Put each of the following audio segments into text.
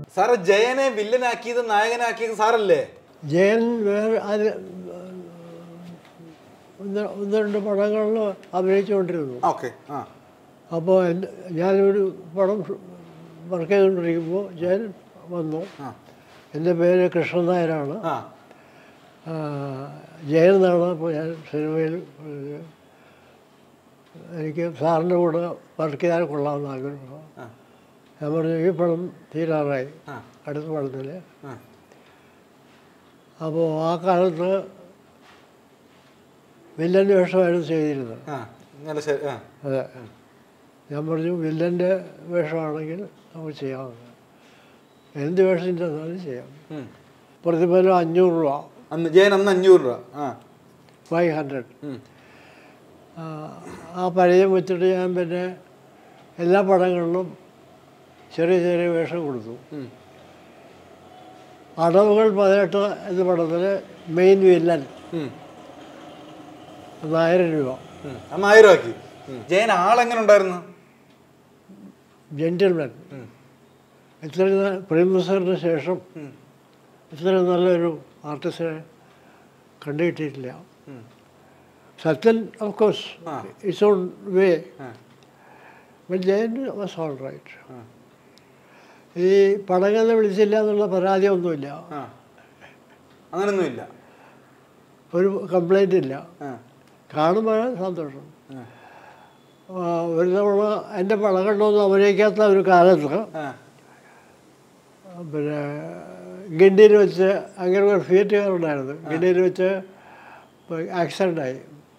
Sir ജയനെ വില്ലനാക്കിയത് നായകനാക്കിയത് സാറല്ലേ ജയൻ വേറെ അത് ഒന്ന് ഒന്ന് രണ്ട് പടങ്ങളിൽ അഭിനയിച്ചുകൊണ്ടിരുന്നു ഓക്കെ ആ അപ്പോൾ എൻ്റെ ഞാനൊരു പടം വർക്ക് ചെയ്തുകൊണ്ടിരിക്കുമ്പോൾ ജയൻ വന്നു ആ എൻ്റെ പേര് കൃഷ്ണൻ നായരാണ് ആ ആ, ജയൻ എന്നാണ് ഇപ്പോൾ ഞാൻ സിനിമയിൽ ഉള്ളത്. എനിക്ക് സാറിൻ്റെ കൂടെ വർക്ക് ചെയ്യാൻ കൊള്ളാമെന്ന് ആഗ്രഹം ആ. ഞാൻ പറഞ്ഞു ഈ പടം തീരാറായി ആ. അടുത്ത പടത്തിൽ ആ. അപ്പോൾ ആ കാലത്ത് വില്ലൻ വേഷമായിരുന്നു ചെയ്തിരുന്നത് ആ നല്ല ശരി ആ അതെ ഞാൻ പറഞ്ഞു വില്ലൻ്റെ വേഷമാണെങ്കിൽ നമുക്ക് ചെയ്യാവുന്നത് എന്ത് വേഷം ചെന്നാലും ചെയ്യാം ഉം. പ്രതിഫലം അഞ്ഞൂറ് രൂപ അന്ന് ജയൻ അന്ന് അഞ്ഞൂറ് രൂപ ആ ഫൈവ് ഹൺഡ്രഡ് ഉം. ആ പരിചയം വെച്ചിട്ട് ഞാൻ പിന്നെ എല്ലാ പടങ്ങളിലും ചെറിയ ചെറിയ വേഷം കൊടുത്തു ഉം. അടവുകൾ പതിനെട്ട് എന്ന പടത്തിൽ മെയിൻ വില്ലൻ ഉം. നായിരം രൂപ ഉം. അന്ന് ആയിരം ആക്കി ഉം. ജയൻ ആളെങ്ങനെ ഉണ്ടായിരുന്നു ജെൻറ്റിൽമാൻ ഉം. ഇത്രയും പ്രേംനസറിന് ശേഷം ഉം. ഇത്രയും നല്ലൊരു ആർട്ടിസ്റ്റിനെ കണ്ടുകിട്ടിയിട്ടില്ല ഉം. സത്യൻ ഓഫ് കോഴ്സ് ആ. ഇറ്റ്സ് ഓൺ വേ ആ. But Jayan was all right ആ. ഈ പടങ്ങളെ വിളിച്ചില്ല എന്നുള്ള പരാതിയൊന്നുമില്ല ആ അങ്ങനൊന്നുമില്ല ഒരു കംപ്ലൈൻ്റ് ഇല്ല ആ കാണുമ്പോൾ സന്തോഷം ആ. ആ, ഒരു തവണ എൻ്റെ പടങ്ങളിലൊന്നും അഭിനയിക്കാത്ത ഒരു കാലത്ത് ആ പിന്നെ ഗിണ്ടിയിൽ വെച്ച് അങ്ങനെ ഒരു ഫിയറ്റുകാരുണ്ടായിരുന്നു ഗിണ്ടിയിൽ വെച്ച് ആക്സിഡൻ്റായി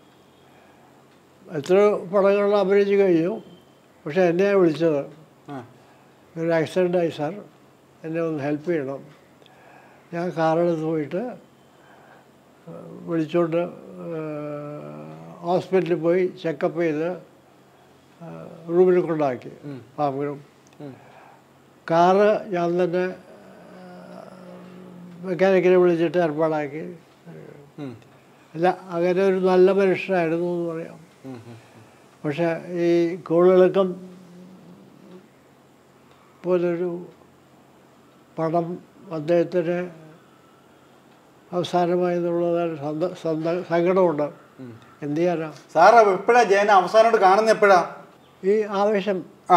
എത്ര പടങ്ങളിൽ അഭിനയിച്ച് കഴിഞ്ഞു പക്ഷേ എന്നെയാണ് വിളിച്ചത് ആ ഒരു ആക്സിഡൻ്റായി സാർ എന്നെ ഒന്ന് ഹെൽപ്പ് ചെയ്യണം ഞാൻ കാറെടുത്ത് പോയിട്ട് ആ, വിളിച്ചുകൊണ്ട് ഹോസ്പിറ്റലിൽ പോയി ചെക്കപ്പ് ചെയ്ത് ആ, റൂമിൽ കൊണ്ടാക്കി ഉം. പാമ്പും ഉം. കാറ് ഞാൻ തന്നെ മെക്കാനിക്കിനെ വിളിച്ചിട്ട് ഏർപ്പാടാക്കി ഉം. അല്ല അങ്ങനെ ഒരു നല്ല മനുഷ്യനായിരുന്നു എന്ന് പറയാം ഉം. ഉം. പക്ഷേ ഈ കോളിളക്കം പോലൊരു പടം അദ്ദേഹത്തിന് അവസാനമായെന്നുള്ളത് സന്ത സന്ത സങ്കടമുണ്ട് ഉം. എന്ത് ചെയ്യാനാ സാറ് എപ്പോഴാ ജയനെ അവസാനമായിട്ട് കാണുന്നത് എപ്പോഴാ ഈ ആവേശം ആ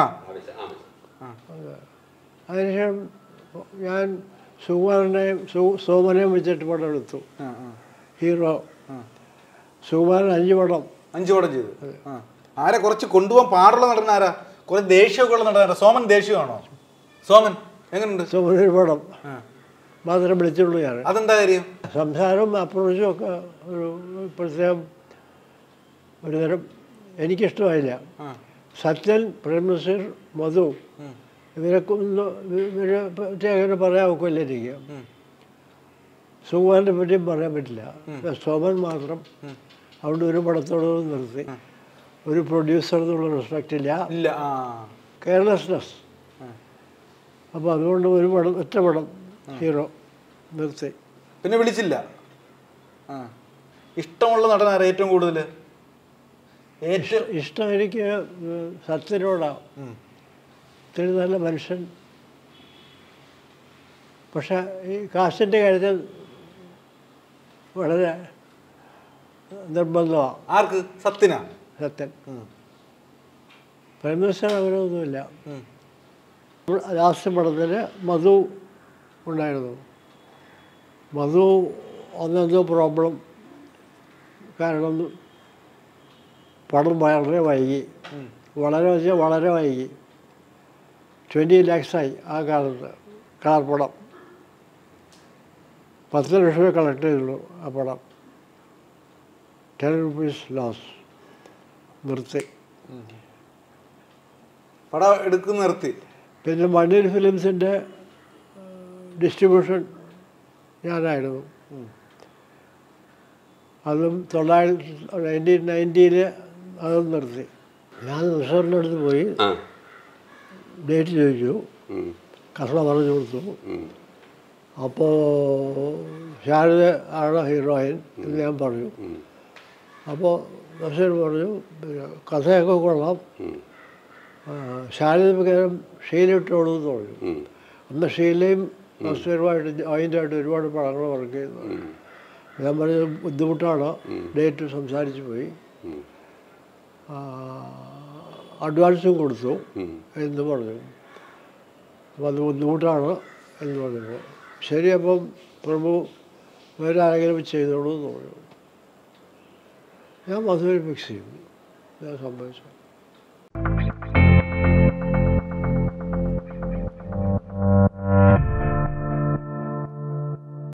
അതിനുശേഷം ഞാൻ സുകുമാരനെയും സു സോമനെയും വെച്ചിട്ട് പടം എടുത്തു ആ, ആ, ഹീറോ ആ. സുകുമാരൻ അഞ്ച് പടം അഞ്ചു പടം ചെയ്തു ആ ആരെ കുറച്ച് കൊണ്ടുപോകാൻ പാടുള്ള നടൻ ആരാ കുറെ ദേഷ്യമൊക്കെ ഉള്ള നടൻ ആരാ സോമൻ ദേഷ്യമാണോ സോമൻ എങ്ങനെയുണ്ട് സോമനൊരു പടം ആ. മാത്രമേ വിളിച്ചുള്ളൂ ഞാൻ അതെന്താ കാര്യം സംസാരവും അപ്രോച്ചും ഒക്കെ ഒരു പ്രത്യേകം ഒരു തരം എനിക്കിഷ്ടമായില്ല ആ സത്യൻ പ്രേംനസീർ മധു ഉം. ഇവരൊക്കെ ഒന്ന് ഇവരെ പറ്റി അങ്ങനെ പറയാൻ ഒക്കില്ല എനിക്ക് ഉം. സുകുമാരനെ പറ്റിയും പറയാൻ പറ്റില്ല സോമൻ മാത്രം അതുകൊണ്ട് ഒരു പടത്തോട് നിർത്തി ഒരു പ്രൊഡ്യൂസർ എന്നുള്ള റെസ്പെക്റ്റ് ഇല്ല ഇല്ല ആ കെയർലെസ്നെസ് ആ. അപ്പോൾ അതുകൊണ്ട് ഒരു പടം ഒറ്റ പടം ഹീറോ നിർത്തി പിന്നെ വിളിച്ചില്ല ആ ഇഷ്ടമുള്ള നടൻ ആരാ ഏറ്റവും കൂടുതൽ ഏറ്റവും ഇഷ്ടം എനിക്ക് സത്യനോടാണ് ഉം. ഇത്തിരി നല്ല മനുഷ്യൻ പക്ഷെ ഈ കാശിൻ്റെ കാര്യത്തിൽ വളരെ നിർബന്ധമാണ് ആർക്ക് സത്യനാ സത്യൻ ഉം. പ്രേമേശ്വരൻ അങ്ങനെയൊന്നുമില്ല ഉം. ലാസ്റ്റ് പടത്തിൽ മധു ഉണ്ടായിരുന്നു മധു ഒന്നെന്തോ പ്രോബ്ലം കാരണം പടം വളരെ വൈകി ഉം. വളരെ വെച്ചാൽ വളരെ വൈകി ട്വൻറ്റി ലാക്സായി ആ കാലത്ത് കളർ പടം പത്ത് ലക്ഷമേ കളക്ട് ചെയ്തുള്ളൂ ആ പടം ടെൻ റുപ്പീസ് ലോസ് നിർത്തി പടം എടുക്കുന്ന നിർത്തി പിന്നെ മണ്ണിൽ ഫിലിംസിൻ്റെ ഡിസ്ട്രിബ്യൂഷൻ ഞാനായിരുന്നു അതും തൊള്ളായിരത്തി നയൻറ്റീൻ നയൻറ്റിയിൽ അതും നിർത്തി ഞാൻ നിസാറിൻ്റെ അടുത്ത് പോയി ആ ഡേറ്റ് ചോദിച്ചു ഉം. കഷ്ണ പറഞ്ഞു കൊടുത്തു ഉം. അപ്പോൾ ശാരദ ആണ് ഹീറോയിൻ എന്ന് ഞാൻ പറഞ്ഞു ഉം. അപ്പോൾ നസീർ പറഞ്ഞു പിന്നെ കഥയൊക്കെ കൊള്ളാം ഉം. ആ, ശാരദ പകരം ഷീലിട്ടോളൂ എന്ന് പറഞ്ഞു ഉം. അന്ന് ഷീലയും നസ്വരുമായിട്ട് ജോയിൻ്റായിട്ട് ഒരുപാട് പടങ്ങൾ വർക്ക് ചെയ്യുന്നു ഞാൻ പറഞ്ഞ ബുദ്ധിമുട്ടാണ് ഡേറ്റ് സംസാരിച്ച് പോയി ഉം. ആ, അഡ്വാൻസും കൊടുത്തു ഉം. എന്ന് പറഞ്ഞു അപ്പം അത് ബുദ്ധിമുട്ടാണ് എന്ന് പറഞ്ഞു ശരി അപ്പം പ്രഭു വേറെ ആരെങ്കിലും ചെയ്തോളൂ എന്ന് പറഞ്ഞു ഞാൻ മധുര ഫിക്സ് ചെയ്തു ഞാൻ സംഭവിച്ചു